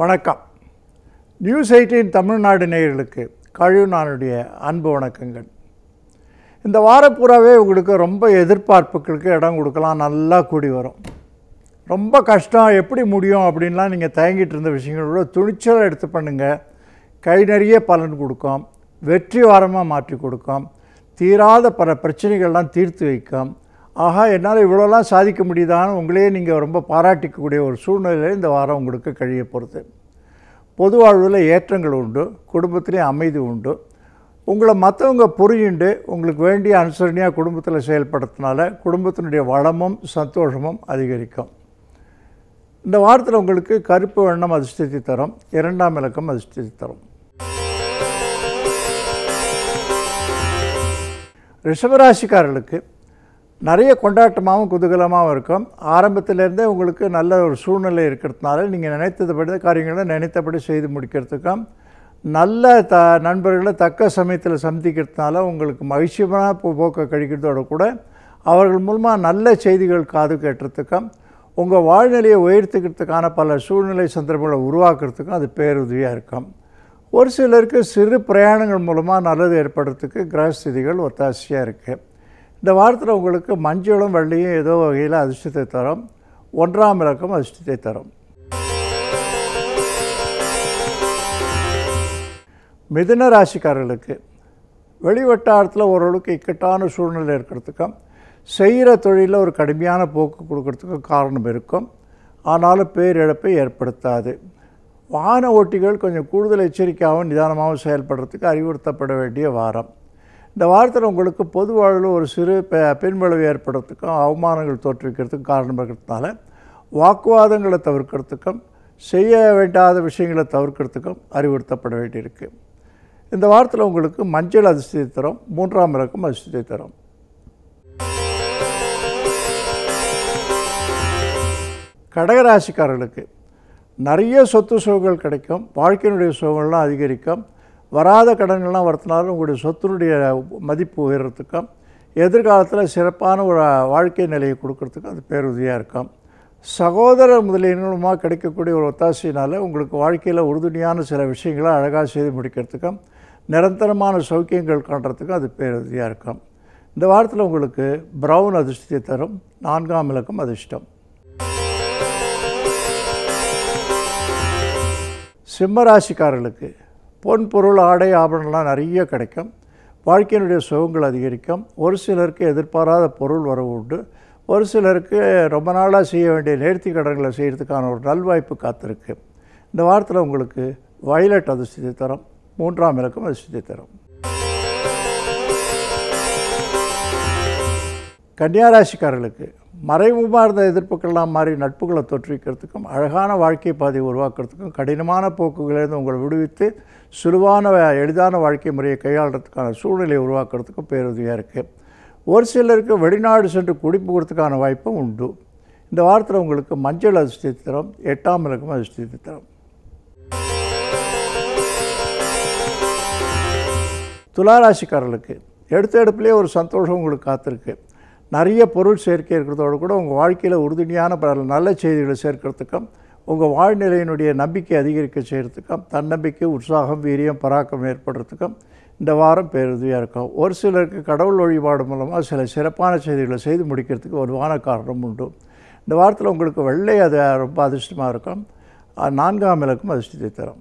வணக்கம் news eighteen Tamil Nadu நேயர்களுக்கு கழுநானுடைய அன்பு வணக்கங்கள் இந்த வாரம் பூராவே உங்களுக்கு ரொம்ப எதிர்பார்ப்புகளுக்கு இடம் கொடுக்கலாம் நல்லா கூடி வரும் ரொம்ப கஷ்டம் எப்படி முடியும் அப்படின்லாம் நீங்கள் தயங்கிட்டு இருந்த விஷயங்களோட துணிச்சலாக எடுத்து பண்ணுங்கள் கை நிறைய பலன் கொடுக்கும் வெற்றி வாரமாக மாற்றி கொடுக்கும் தீராத பல பிரச்சனைகள்லாம் தீர்த்து வைக்கும் ஆஹா என்னால் இவ்வளோலாம் சாதிக்க முடியுதான்னு உங்களையே நீங்கள் ரொம்ப பாராட்டிக்கக்கூடிய ஒரு சூழ்நிலையில் இந்த வாரம் உங்களுக்கு கழிய போகிறது பொது வாழ்வில் ஏற்றங்கள் உண்டு குடும்பத்திலேயும் அமைதி உண்டு உங்களை மற்றவங்க புரியுண்டு உங்களுக்கு வேண்டிய அனுசரணையாக குடும்பத்தில் செயல்படுறதுனால குடும்பத்தினுடைய வளமும் சந்தோஷமும் அதிகரிக்கும் இந்த வாரத்தில் உங்களுக்கு கருப்பு வண்ணம் அதிர்ஷ்டத்தை தரும் இரண்டாம் இலக்கம் அதிர்ஷ்டத்தை தரும் ரிஷபராசிக்காரர்களுக்கு நிறைய கொண்டாட்டமாகவும் குதூகலமாகவும் இருக்கும் ஆரம்பத்திலேருந்தே உங்களுக்கு நல்ல ஒரு சூழ்நிலை இருக்கிறதுனால நீங்கள் நினைத்ததுபடி காரியங்களை நினைத்தபடி செய்து முடிக்கிறதுக்கும் நல்ல த நண்பர்களை தக்க சமயத்தில் சந்திக்கிறதுனால உங்களுக்கு மகிழ்ச்சியான போ- போக்கை கழிக்கிறதோட கூட அவர்கள் மூலமாக நல்ல செய்திகள் காது கேட்டுறதுக்கும் உங்கள் வாழ்நிலையை உயர்த்திக்கிறதுக்கான பல சூழ்நிலை சந்தர்ப்பங்களை உருவாக்குறதுக்கும் அது பேருதவியாக இருக்கும் ஒரு சிலருக்கு சிறு பிரயாணங்கள் மூலமாக நல்லது ஏற்படுறதுக்கு கிரகஸ்திதிகள் ஒத்தாசையாக இருக்குது இந்த வாரத்தில் உங்களுக்கு மஞ்சளும் வெள்ளையும் ஏதோ வகையில் அதிர்ஷ்டத்தை தரும் ஒன்றாம் இலக்கம் அதிர்ஷ்டத்தை தரும் மிதுன ராசிக்காரர்களுக்கு வெளிவட்டாரத்தில் ஓரளவுக்கு இக்கட்டான சூழ்நிலை இருக்கிறதுக்கும் செய்கிற தொழிலில் ஒரு கடுமையான போக்கு கொடுக்கறதுக்கும் காரணம் இருக்கும் ஆனாலும் பேரிழப்பை ஏற்படுத்தாது வாகன ஓட்டிகள் கொஞ்சம் கூடுதல் எச்சரிக்கையாகவும் நிதானமாகவும் செயல்படுறதுக்கு அறிவுறுத்தப்பட வேண்டிய வாரம் இந்த வாரத்தில் உங்களுக்கு பொது வாழ்வில் ஒரு சிறு பெ- பின்விளைவு ஏற்படுறதுக்கும் அவமானங்கள் தோற்றுவிக்கிறதுக்கும் காரணம் இருக்கிறதுனால வாக்குவாதங்களை தவிர்க்கிறதுக்கும் செய்ய வேண்டாத விஷயங்களை தவிர்க்கிறதுக்கும் அறிவுறுத்தப்பட வேண்டியிருக்கு இந்த வாரத்தில் உங்களுக்கு மஞ்சள் அதிர்ஷ்டத்தை தரும் மூன்றாம் இலக்கம் அதிர்ஷ்டத்தை தரும் கடகராசிக்காரர்களுக்கு நிறைய சொத்து சுகங்கள் கிடைக்கும் வாழ்க்கையினுடைய சுகங்கள்லாம் அதிகரிக்கும் வராத கடன்கள்லாம் வரத்தினாலும் உங்களுடைய சொத்தினுடைய மதிப்பு உயர்றதுக்கும் எதிர்காலத்தில் சிறப்பான ஒரு வாழ்க்கை நிலையை கொடுக்கறதுக்கும் அது பேருதவியாக இருக்கும் சகோதர முதலீடுகளுமாக கிடைக்கக்கூடிய ஒரு ஒத்தாசையினால் உங்களுக்கு வாழ்க்கையில் உறுதுணையான சில விஷயங்களை அழகாக செய்து முடிக்கிறதுக்கும் நிரந்தரமான சௌக்கியங்கள் காண்றதுக்கும் அது பேருதவியாக இருக்கும் இந்த வாரத்தில் உங்களுக்கு பிரவுன் அதிர்ஷ்டத்தை தரும் நான்காம் இலக்கம் அதிர்ஷ்டம் சிம்ம ராசிக்காரர்களுக்கு பொன் பொருள் ஆடை ஆபரணம்லாம் நிறைய கிடைக்கும் வாழ்க்கையினுடைய சுகங்கள் அதிகரிக்கும் ஒரு சிலருக்கு எதிர்பாராத பொருள் வரவு உண்டு ஒரு சிலருக்கு ரொம்ப நாளாக செய்ய வேண்டிய நேர்த்தி கடன்களை செய்கிறதுக்கான ஒரு நல்வாய்ப்பு காத்திருக்கு இந்த வாரத்தில் உங்களுக்கு வயலட் அதிர்ஷ்டத்தை தரும் மூன்றாம் இலக்கம் அதிர்ஷ்டத்தை தரும் கன்னியாராசிக்காரர்களுக்கு மறைமுகமாக இருந்த எதிர்ப்புக்கெல்லாம் மாறி நட்புகளை தோற்றுவிக்கிறதுக்கும் அழகான வாழ்க்கை பாதையை உருவாக்குறதுக்கும் கடினமான போக்குகளிலிருந்து உங்களை விடுவித்து சுலுவான எளிதான வாழ்க்கை முறையை கையாளுறதுக்கான சூழ்நிலையை உருவாக்குறதுக்கும் பேருதவியாக இருக்குது ஒரு சிலருக்கு வெளிநாடு சென்று குடிப்புகிறதுக்கான வாய்ப்பும் உண்டு இந்த வாரத்தில் உங்களுக்கு மஞ்சள் அதிர்ஷ்டத்தை தரும் எட்டாம் இலக்கம் அதிர்ஷ்டத்தை தரும் துளாராசிக்காரர்களுக்கு எடுத்த எடுப்புலேயே ஒரு சந்தோஷம் உங்களுக்கு காத்திருக்கு நிறைய பொருள் சேர்க்கை இருக்கிறதோடு கூட உங்கள் வாழ்க்கையில் உறுதுணையான பல நல்ல செய்திகளை சேர்க்கறதுக்கும் உங்கள் வாழ்நிலையினுடைய நம்பிக்கை அதிகரிக்க செய்கிறதுக்கும் தன்னம்பிக்கை உற்சாகம் வீரியம் பராக்கம் ஏற்படுறதுக்கும் இந்த வாரம் பேருதவியாக இருக்கும் ஒரு சிலருக்கு கடவுள் வழிபாடு மூலமாக சில சிறப்பான செய்திகளை செய்து முடிக்கிறதுக்கு வலுவான காரணம் உண்டு இந்த வாரத்தில் உங்களுக்கு வெள்ளை அது ரொம்ப அதிர்ஷ்டமாக இருக்கும் அஹ் நான்காம் இலக்கம் அதிர்ஷ்டத்தை தரும்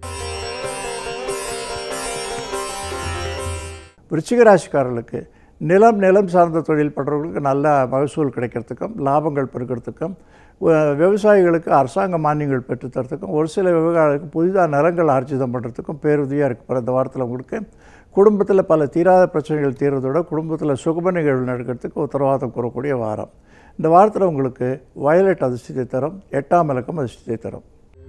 விருச்சிக ராசிக்காரர்களுக்கு நிலம் நிலம் சார்ந்த தொழில் பண்ணுறவங்களுக்கு நல்ல மகசூல் கிடைக்கிறதுக்கும் லாபங்கள் பெருக்கிறதுக்கும் வ- விவசாயிகளுக்கு அரசாங்க மானியங்கள் பெற்றுத்தரத்துக்கும் ஒரு சில விவகாரங்களுக்கு புதிதாக நிலங்கள் ஆர்ஜிதம் பண்ணுறதுக்கும் பேருதவியாக இருக்கு பாரு இந்த வாரத்தில் உங்களுக்கு குடும்பத்தில் பல தீராத பிரச்சனைகள் தீர்றதோட குடும்பத்தில் சுகப நிகழ்வு நடக்கிறதுக்கு உத்தரவாதம் கூறக்கூடிய வாரம் இந்த வாரத்தில் உங்களுக்கு வயலட் அதிர்ஷ்டத்தை தரும் எட்டாம் இலக்கம் அதிர்ஷ்டத்தை தரும்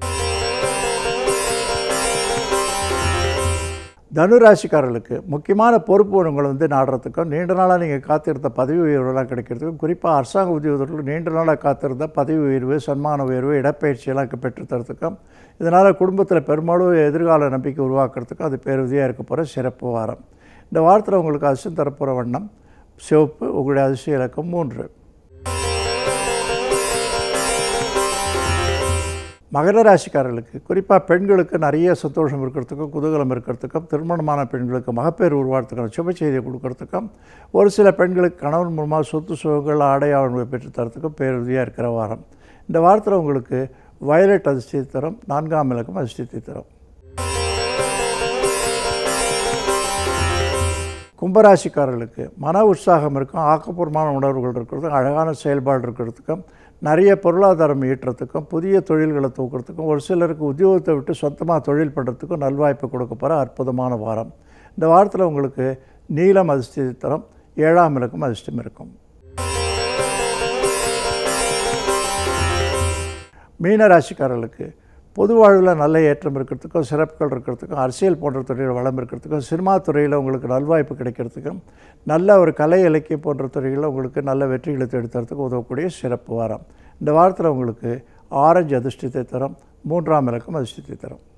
தனுராசிக்காரர்களுக்கு முக்கியமான பொறுப்பு உங்களை வந்து நாடுறதுக்கும் நீண்ட நாளாக நீங்கள் காத்திருந்த பதவி உயர்வுலாம் கிடைக்கிறதுக்கும் குறிப்பாக அரசாங்க உத்தியோகத்தர்களுக்கு நீண்ட நாளாக காத்திருந்த பதவி உயர்வு சன்மான உயர்வு இடப்பெயர்ச்சியெல்லாம் இங்கே பெற்றுத்தரத்துக்கும் இதனால் குடும்பத்தில் பெரும்பாலும் எதிர்கால நம்பிக்கை உருவாக்குறதுக்கும் அது பேருதவியாக இருக்க போகிற சிறப்பு வாரம் இந்த வாரத்தில் உங்களுக்கு அதிர்ஷ்டம் தரப்போகிற வண்ணம் சிவப்பு உங்களுடைய அதிர்ஷ்ட இலக்கம் மூன்று மகர ராசிக்காரர்களுக்கு குறிப்பாக பெண்களுக்கு நிறைய சந்தோஷம் இருக்கிறதுக்கும் குதூகலம் இருக்கிறதுக்கும் திருமணமான பெண்களுக்கு மகப்பேறு உருவாகிறதுக்கான சுப செய்தியை கொடுக்கறதுக்கும் ஒரு சில பெண்களுக்கு கணவன் மூலமாக சொத்து சுகங்கள் ஆடை ஆவணங்களை பெற்றுத்தரத்துக்கும் பேருதவியாக இருக்கிற வாரம் இந்த வாரத்தில் உங்களுக்கு வயலட் அதிர்ஷ்டத்தை தரும் நான்காம் இலக்கம் அதிர்ஷ்டத்தை தரும் கும்பராசிக்காரர்களுக்கு மன உற்சாகம் இருக்கும் ஆக்கப்பூர்வமான உணர்வுகள் இருக்கிறதுக்கும் அழகான செயல்பாடு இருக்கிறதுக்கும் நிறைய பொருளாதாரம் ஈட்டுறதுக்கும் புதிய தொழில்களை தூக்கிறதுக்கும் ஒரு சிலருக்கு உத்தியோகத்தை விட்டு சொந்தமாக தொழில் பண்ணுறதுக்கும் நல்வாய்ப்பு கொடுக்க போகிற அற்புதமான வாரம் இந்த வாரத்தில் உங்களுக்கு நீலம் அதிர்ஷ்டத்தை தரும் ஏழாம் இலக்கம் அதிர்ஷ்டம் இருக்கும் மீன ராசிக்காரர்களுக்கு பொது வாழ்வில் நல்ல ஏற்றம் இருக்கிறதுக்கும் சிறப்புகள் இருக்கிறதுக்கும் அரசியல் போன்ற துறையில் வளம் இருக்கிறதுக்கும் சினிமா துறையில் உங்களுக்கு நல்வாய்ப்பு கிடைக்கிறதுக்கும் நல்ல ஒரு கலை இலக்கியம் போன்ற துறைகளில் உங்களுக்கு நல்ல வெற்றிகளை தேடித்தரத்துக்கு உதவக்கூடிய சிறப்பு வாரம் இந்த வாரத்தில் உங்களுக்கு ஆரஞ்சு அதிர்ஷ்டத்தை தரும் மூன்றாம் இலக்கம் அதிர்ஷ்டத்தை தரும்